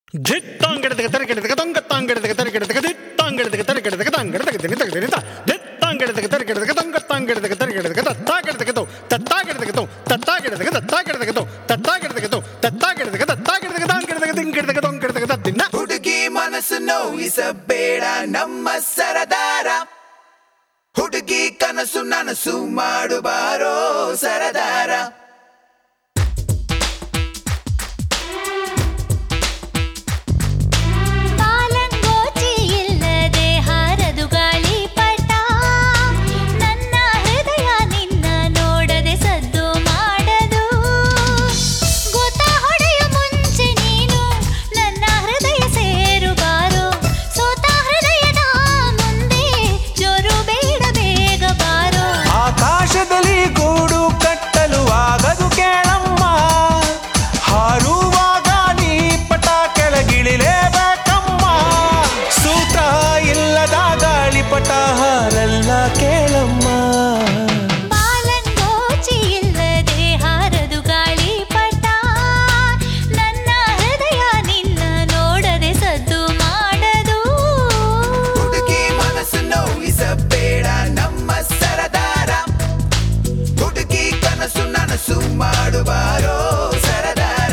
ಜಿತ್ತಾಂಗೆಡದಗ ತರಗೆಡದಗ ತೊಂಗತ್ತಾಂಗೆಡದಗ ತರಗೆಡದಗ ದಿತ್ತಾಂಗೆಡದಗ ತರಗೆಡದಗ ತಾಂಗೆಡದಗ ದಿನಿ ತಗದಿನಿ ತ ದಿತ್ತಾಂಗೆಡದಗ ತರಗೆಡದಗ ತೊಂಗತ್ತಾಂಗೆಡದಗ ತರಗೆಡದಗ ತತ್ತಾಗೆಡದಗ ತೋ ತತ್ತಾಗೆಡದಗ ತೋ ತತ್ತಾಗೆಡದಗ ತತ್ತಾಗೆಡದಗ ತೋ ತತ್ತಾಗೆಡದಗ ತೋ ತತ್ತಾಗೆಡದಗ ತತ್ತಾಗೆಡದಗ ತಾಂಗೆಡದಗ ತಿಂಗೆಡದಗ ತೊಂಗೆಡದಗ ತತ್ತಿನ ಹುಡುಗಿ ಮನಸ್ಸು ನೋಯಿಸಬೇಡ ನಮ್ಮ ಸರದಾರ ಹುಡುಗಿ ಕನಸು ನನಸು ಮಾಡುಬಾರೋ ಸರದಾರ ಪಾಲಂಗೋಚಿ ಇಲ್ಲದೆ ಹಾರದು ಗಾಳಿಪಟ ನನ್ನ ಹೃದಯ ನಿನ್ನ ನೋಡದೆ ಸದ್ದು ಮಾಡದು ಗೊತ್ತ ಹೊಡೆಯ ಮುಂಚೆ ನೀನು ನನ್ನ ಹೃದಯ ಸೇರುಬಾರೋ ಸೋತ ಹೃದಯದ ಮುಂದೆ ಜೋರು ಬೇಡ ಬೇಗ ಬಾರೋ ಆಕಾಶದಲ್ಲಿ ಗೂಡು ಕಟ್ಟಲು ಆಗದು ಕೇಳಮ್ಮ ಹಾರುವಾಗ ನೀ ಪಟ ಕೆಳಗಿಳಿಲೇಬೇಕಮ್ಮ ಸೂತ ಇಲ್ಲದ ಗಾಳಿಪಟ ಹಾರಲ್ಲ ಕೇಳಮ್ಮ ಬಾಲಂಗೋಚಿ ಇಲ್ಲದೆ ಹಾರದು ಗಾಳಿಪಟ ನನ್ನ ಹೃದಯ ನಿನ್ನ ನೋಡದೆ ಸದ್ದು ಮಾಡದು ಹುಡುಗಿ ಮನಸ್ಸು ನೋಯಿಸಬೇಡ ನಮ್ಮ ಸರದಾರ ಹುಡುಗಿ ಕನಸು ನನಸು ಮಾಡುಬಾರೋ ಸರದಾರ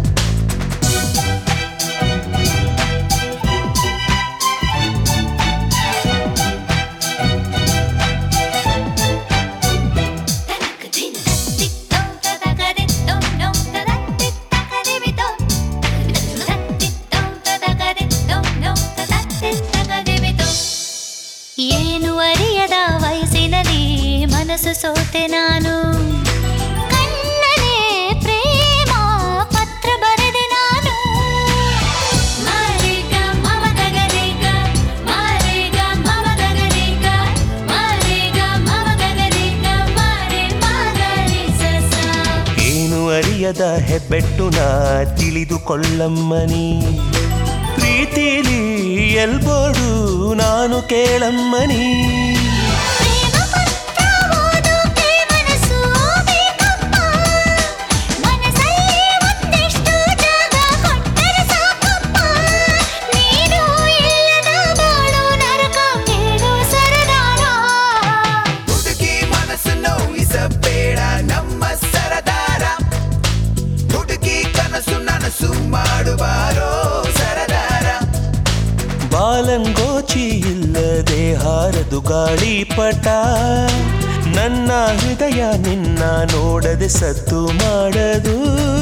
ಏನು ಅರಿಯದ ವಯಸ್ಸಿನಲ್ಲಿ ಮನಸ್ಸು ಸೋತೆ ನಾನು ಕಣ್ಣನೇ ಪ್ರೇಮ ಪತ್ರ ಬರೆದೆ ನಾನು ಮಾರೇಗ ಮಮದಗರೇಗ ಮಾರೇಗ ಮಮದಗರೇಗ ಮಾರೇಗ ಮಮದಗರೇಗ ಮಾರೆ ಮಾಗರಿ ಸಸ ಏನು ಅರಿಯದ ಹೆಬ್ಬೆಟ್ಟು ನಾ ತಿಳಿದುಕೊಳ್ಳಮ್ಮನಿ ಪ್ರೀತಿಲಿ ಎಲ್ಬೋಡು ನಾನು ಕೇಳಮ್ಮನಿ ಪ್ರೇಮ ಪತ್ರ ಓದೋಕೆ ಮನಸ್ಸು ಬೇಕಪ್ಪ ಮನಸ್ಸಲ್ಲಿ ಒಂದಿಷ್ಟು ಜಾಗ ಕೊಟ್ಟರೆ ಸಾಕಪ್ಪ ನೀನು ಇಲ್ಲದ ಬಾಳು ನರಕ ಕೇಳು ಸರದಾರ ಹುಡುಗಿ ಮನಸ್ಸು ನೋಯಿಸಬೇಡ ನಮ್ಮ ಸರದಾರ ಹುಡುಗಿ ಕನಸು ನನಸು ಮಾಡುಬಾರೋ ಸರದಾರ ಬಾಲಂಗೋಚಿ ಇಲ್ಲದೆ ಹಾರದು ಗಾಳಿಪಟ ನನ್ನ ಹೃದಯ ನಿನ್ನ ನೋಡದೆ ಸದ್ದು ಮಾಡದು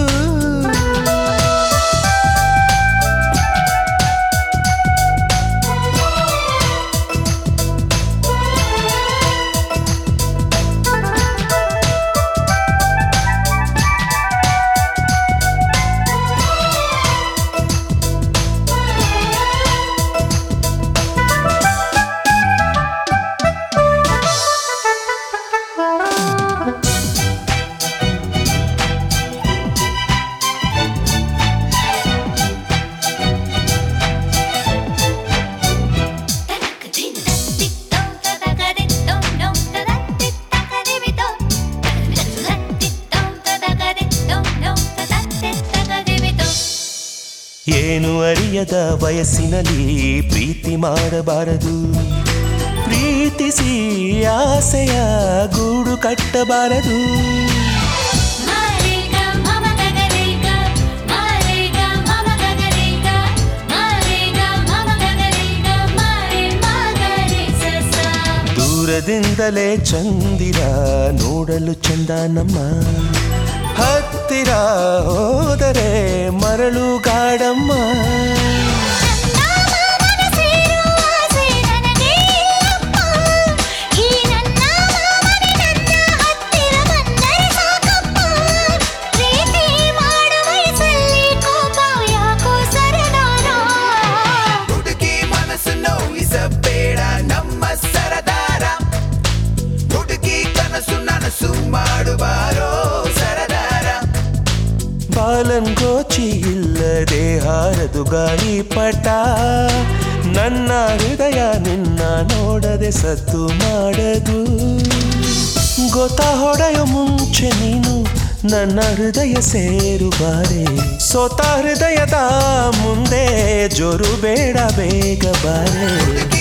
ಏನು ಅರಿಯದ ವಯಸ್ಸಿನಲ್ಲಿ ಪ್ರೀತಿ ಮಾಡಬಾರದು ಪ್ರೀತಿಸಿ ಆಸೆಯ ಗೂಡು ಕಟ್ಟಬಾರದು ದೂರದಿಂದಲೇ ಚಂದಿರ ನೋಡಲು ಚಂದ ನಮ್ಮ ಹತ್ತಿರ ಹೋದರೆ ಮರಳು ಗಾಡಮ್ಮ ಹುಡುಗಿ ಮನಸ್ಸು ನೋಯಿಸಬೇಡ ನಮ್ಮ ಸರದಾರ ಹುಡುಗಿ ಕನಸು ನನಸು ಮಾಡುಬಾರೋ ಸರದಾರ ಬಾಲನ್ಗೋಚಿ ಇಲ್ಲದೆ ಹಾರದು ಗಾಳಿಪಟ ನನ್ನ ಹೃದಯ ನಿನ್ನ ನೋಡದೆ ಸದ್ದು ಮಾಡದು ಗೊತ್ತ ಹೊಡೆಯೋ ಮುಂಚೆ ನೀನು ನನ್ನ ಹೃದಯ ಸೇರು ಬಾರೆ ಸೋತ ಹೃದಯದ ಮುಂದೆ ಜೋರು ಬೇಡ ಬೇಗ ಬಾರೆ ಹುಡುಗಿ